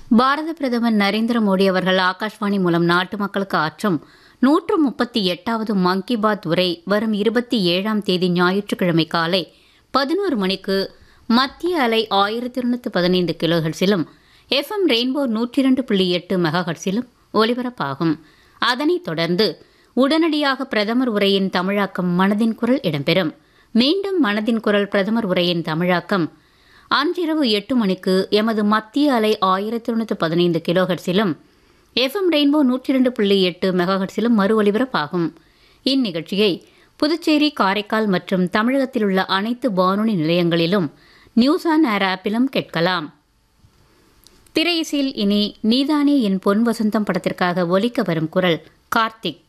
பாரத பிரதமர் நரேந்திர மோடி அவர்கள் ஆகாஷ்வாணி மூலம் நாட்டு மக்களுக்கு ஆற்றும் நூற்று முப்பத்தி எட்டாவது மன் கி பாத் உரை வரும் இருபத்தி ஏழாம் தேதி ஞாயிற்றுக்கிழமை காலை பதினோரு மணிக்கு மத்திய அலை ஆயிரத்தி இருநூத்தி பதினைந்து கிலோஹெர்ட்ஸிலும் எஃப்எம் ரெயின்போ நூற்றி இரண்டு புள்ளி எட்டு மெகாஹெர்ட்ஸிலும் ஒலிபரப்பாகும் அதனைத் தொடர்ந்து உடனடியாக பிரதமர் உரையின் தமிழாக்கம் மனதின் குரல் இடம்பெறும் மீண்டும் மனதின் குரல் பிரதமர் உரையின் தமிழாக்கம் அன்றிரவு எட்டு மணிக்கு எமது மத்திய அலை ஆயிரத்தி தொண்ணூற்றி பதினைந்து கிலோஹெர்ட்ஸிலும் எஃப்எம் ரெயின்போ நூற்றி இரண்டு புள்ளி எட்டு மெகாஹெர்ட்ஸிலும் மறு ஒலிபரப்பாகும் இந்நிகழ்ச்சியை புதுச்சேரி காரைக்கால் மற்றும் தமிழகத்தில் உள்ள அனைத்து வானொலி நிலையங்களிலும் நியூஸ் ஆன் ஏர் ஆப்பிலும் கேட்கலாம் திரையிசையில் இனி நீதானே என் பொன் வசந்தம் படத்திற்காக ஒலிக்க வரும் குரல் கார்த்திக்